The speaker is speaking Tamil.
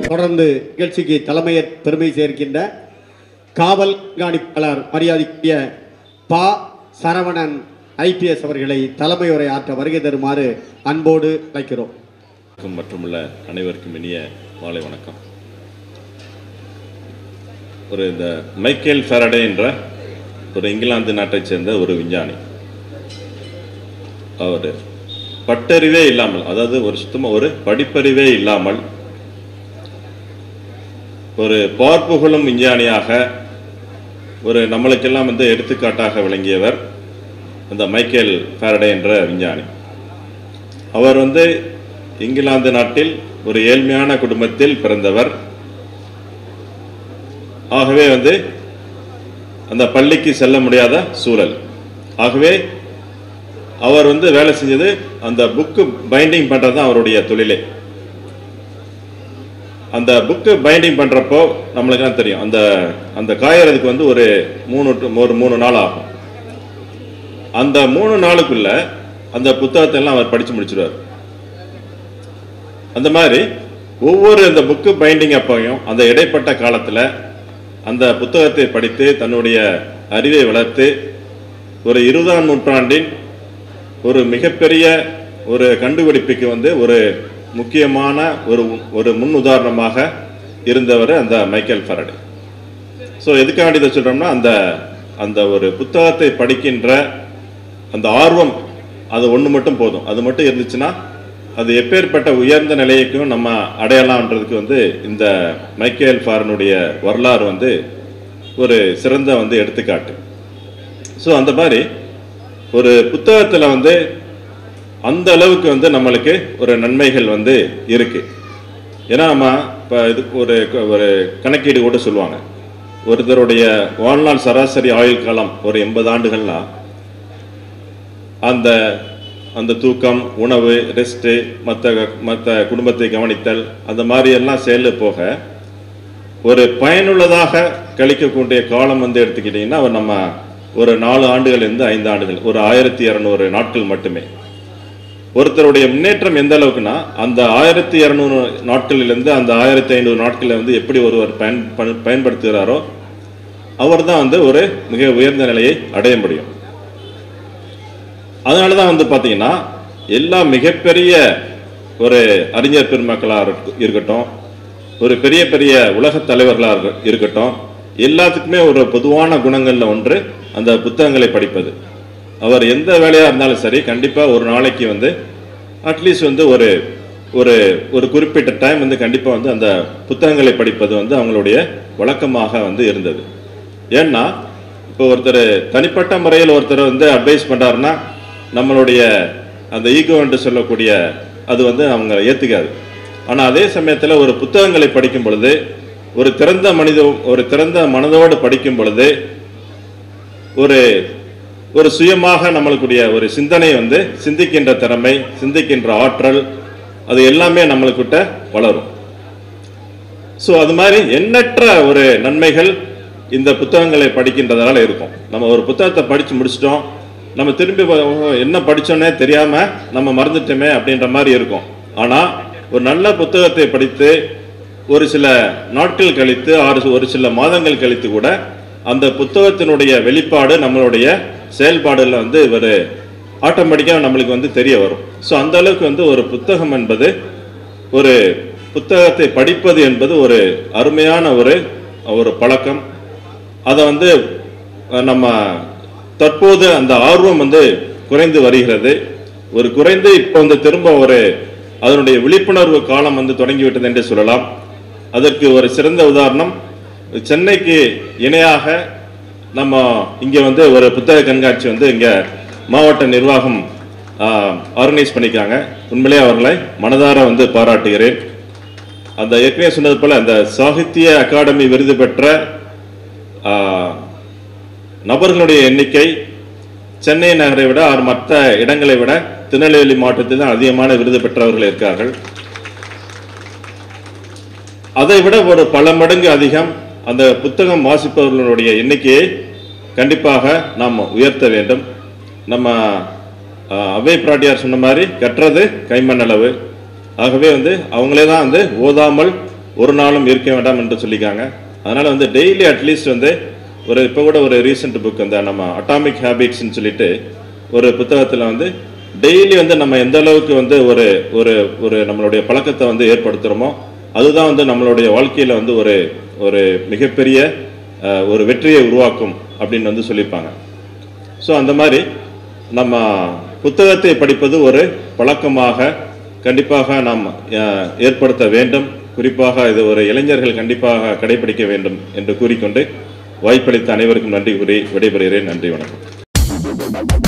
தொடர்ந்து நிகழ்ச்சிக்கு தலைமையர் பெருமை சேர்க்கின்ற காவல் கண்காணிப்பாளர் மரியாதைக்குரிய பா சரவணன் ஐபிஎஸ் அவர்களை தலைமை உரை ஆற்ற வருகை தருமாறு அன்போடு அழைக்கிறோம் வணக்கம் மற்றுமுள்ள அனைவருக்கும் இனிய மாலை வணக்கம் ஒரு இந்த மைக்கேல் ஃபேரடே என்ற ஒரு இங்கிலாந்து நாட்டைச் சேர்ந்த ஒரு விஞ்ஞானி அவர் பட்டறிவே இல்லாமல் அதாவது ஒரு சுத்தமாக ஒரு படிப்பறிவே இல்லாமல் ஒரு பார்ப்புகழும் விஞ்ஞானியாக ஒரு நம்மளுக்கெல்லாம் வந்து எடுத்துக்காட்டாக விளங்கியவர் இந்த மைக்கேல் ஃபேரடே என்ற விஞ்ஞானி அவர் வந்து இங்கிலாந்து நாட்டில் ஒரு ஏழ்மையான குடும்பத்தில் பிறந்தவர் ஆகவே வந்து அந்த பள்ளிக்கு செல்ல முடியாத சூழல் ஆகவே அவர் வந்து வேலை செஞ்சது அந்த புக்கு பைண்டிங் பண்ணுறது தான் அவருடைய தொழிலே அந்த புக்கு பைண்டிங் பண்ணுறப்போ நம்மளுக்குலாம் தெரியும் அந்த அந்த காயறதுக்கு வந்து ஒரு மூணு to- ஒரு மூணு நாள் ஆகும் அந்த மூணு நாளுக்குள்ள அந்த புத்தகத்தை எல்லாம் அவர் படித்து முடிச்சிடுவார் அந்த மாதிரி ஒவ்வொரு அந்த புக்கு பைண்டிங் அப்பையும் அந்த இடைப்பட்ட காலத்தில் அந்த புத்தகத்தை படித்து தன்னுடைய அறிவை வளர்த்து ஒரு இருபதாம் நூற்றாண்டின் ஒரு மிகப்பெரிய ஒரு கண்டுபிடிப்புக்கு வந்து ஒரு முக்கியமான ஒரு ஒரு முன் உதாரணமாக இருந்தவர் அந்த மைக்கேல் ஃபரடே ஸோ எதுக்காண்டி இதை சொல்கிறோம்னா அந்த அந்த ஒரு புத்தகத்தை படிக்கின்ற அந்த ஆர்வம் அது ஒன்று மட்டும் போதும் அது மட்டும் இருந்துச்சுன்னா அது எப்பேற்பட்ட உயர்ந்த நிலையைக்கும் நம்ம அடையலாம்ன்றதுக்கு வந்து இந்த மைக்கேல் ஃபாரனுடைய வரலாறு வந்து ஒரு சிறந்த வந்து எடுத்துக்காட்டு ஸோ அந்த மாதிரி ஒரு புத்தகத்தில் வந்து அந்த அளவுக்கு வந்து நம்மளுக்கு ஒரு நன்மைகள் வந்து இருக்கு ஏன்னா நம்ம இப்போ இதுக்கு ஒரு ஒரு கணக்கீடு கூட சொல்லுவாங்க ஒருத்தருடைய வாழ்நாள் சராசரி ஆயுள் காலம் ஒரு எண்பது ஆண்டுகள்னா அந்த அந்த தூக்கம் உணவு ரெஸ்ட்டு மற்ற மற்ற குடும்பத்தை கவனித்தல் அந்த மாதிரி எல்லாம் செயலு போக ஒரு பயனுள்ளதாக கழிக்கக்கூடிய காலம் வந்து எடுத்துக்கிட்டிங்கன்னா ஒரு நம்ம ஒரு நாலு ஆண்டுகள் இருந்து ஐந்து ஆண்டுகள் ஒரு ஆயிரத்தி இரநூறு நாட்கள் மட்டுமே ஒருத்தருடைய முன்னேற்றம் எந்த அளவுக்குன்னா அந்த ஆயிரத்தி இரநூறு நாட்களிலிருந்து அந்த ஆயிரத்தி ஐநூறு நாட்களை வந்து எப்படி ஒருவர் பயன் பண்- பயன்படுத்துகிறாரோ அவர் தான் வந்து ஒரு மிக உயர்ந்த நிலையை அடைய முடியும் அதனால தான் வந்து பார்த்தீங்கன்னா எல்லா மிகப்பெரிய ஒரு அறிஞர் பெருமக்களாக இருக்கட்டும் ஒரு பெரிய பெரிய உலகத் தலைவர்களாக இருக்க- இருக்கட்டும் எல்லாத்துக்குமே ஒரு பொதுவான குணங்களில் ஒன்று அந்த புத்தகங்களை படிப்பது அவர் எந்த வேலையாக இருந்தாலும் சரி கண்டிப்பாக ஒரு நாளைக்கு வந்து அட்லீஸ்ட் வந்து ஒரு ஒரு ஒரு குறிப்பிட்ட டைம் வந்து கண்டிப்பாக வந்து அந்த புத்தகங்களை படிப்பது வந்து அவங்களுடைய வழக்கமாக வந்து இருந்தது ஏன்னா இப்போ ஒருத்தர் தனிப்பட்ட முறையில் ஒருத்தர் வந்து அட்வைஸ் பண்ணுறாருன்னா நம்மளுடைய அந்த ஈகோ என்று சொல்லக்கூடிய அது வந்து அவங்க ஏற்றுக்காது ஆனால் அதே சமயத்தில் ஒரு புத்தகங்களை படிக்கும் பொழுது ஒரு திறந்த மனித ஒரு திறந்த மனதோடு படிக்கும் பொழுது ஒரு ஒரு சுயமாக நம்மளுக்குடைய ஒரு சிந்தனை வந்து சிந்திக்கின்ற திறமை சிந்திக்கின்ற ஆற்றல் அது எல்லாமே நம்மளுக்கிட்ட வளரும் ஸோ அது மாதிரி எண்ணற்ற ஒரு நன்மைகள் இந்த புத்தகங்களை படிக்கின்றதால இருக்கும் நம்ம ஒரு புத்தகத்தை படித்து முடிச்சிட்டோம் நம்ம திரும்பி ப- ஓ, என்ன படிச்சோன்னே தெரியாம நம்ம மறந்துட்டோமே அப்படின்ற மாதிரி இருக்கும் ஆனால் ஒரு நல்ல புத்தகத்தை படித்து ஒரு சில நாட்கள் கழித்து ஆறு ஒரு சில மாதங்கள் கழித்து கூட அந்த புத்தகத்தினுடைய வெளிப்பாடு நம்மளுடைய செயல்பாடுல வந்து ஒரு ஆட்டோமேட்டிக்காக நம்மளுக்கு வந்து தெரிய வரும் ஸோ அந்த அளவுக்கு வந்து ஒரு புத்தகம் என்பது ஒரு புத்தகத்தை படிப்பது என்பது ஒரு அருமையான ஒரு ஒரு பழக்கம் அதை வந்து அஹ், நம்ம தற்போது அந்த ஆர்வம் வந்து குறைந்து வருகிறது ஒரு குறைந்து இப்போ வந்து திரும்ப ஒரு அதனுடைய விழிப்புணர்வு காலம் வந்து தொடங்கிவிட்டது என்று சொல்லலாம் அதற்கு ஒரு சிறந்த உதாரணம் சென்னைக்கு இணையாக நம்ம இங்கே வந்து ஒரு புத்தக கண்காட்சி வந்து இங்கே மாவட்ட நிர்வாகம் ஆர்கனைஸ் பண்ணிக்காங்க உண்மையிலே அவர்களை மனதார வந்து பாராட்டுகிறேன் அந்த ஏற்கனவே சொன்னது போல அந்த சாகித்ய அகாடமி விருது பெற்ற ஆ, நபர்களுடைய எண்ணிக்கை சென்னை நகரை விட ஆறு மற்ற இடங்களை விட திருநெல்வேலி மாவட்டத்தில் தான் அதிகமான விருது பெற்றவர்கள் இருக்கார்கள் அதை விட ஒரு பல மடங்கு அதிகம் அந்த புத்தகம் வாசிப்பவர்களுடைய எண்ணிக்கையை கண்டிப்பாக நாம் உயர்த்த வேண்டும் நம்ம ஆஹ், அவை பிராட்டியார் சொன்ன மாதிரி கற்றது கைமண் அளவு ஆகவே வந்து அவங்களே தான் வந்து ஓதாமல் ஒரு நாளும் இருக்க வேண்டாம் என்று சொல்லியிருக்காங்க அதனால வந்து டெய்லி அட்லீஸ்ட் வந்து ஒரு இப்போ கூட ஒரு ரீசெண்ட் புக் அந்த நம்ம அட்டாமிக் ஹேபிட்ஸ்னு சொல்லிட்டு ஒரு புத்தகத்தில் வந்து டெய்லி வந்து நம்ம எந்த அளவுக்கு வந்து ஒரு ஒரு ஒரு நம்மளுடைய பழக்கத்தை வந்து ஏற்படுத்துகிறோமோ அதுதான் வந்து நம்மளுடைய வாழ்க்கையில் வந்து ஒரு ஒரு மிகப்பெரிய அஹ், ஒரு வெற்றியை உருவாக்கும் அப்படின்னு வந்து சொல்லியிருப்பாங்க ஸோ அந்த மாதிரி நம்ம புத்தகத்தை படிப்பது ஒரு பழக்கமாக கண்டிப்பாக நாம் அஹ், ஏற்படுத்த வேண்டும் குறிப்பாக இது ஒரு இளைஞர்கள் கண்டிப்பாக கடைபிடிக்க வேண்டும் என்று கூறிக்கொண்டு வாய்ப்பளித்த அனைவருக்கும் நன்றி கூறி விடைபெறுகிறேன் நன்றி வணக்கம்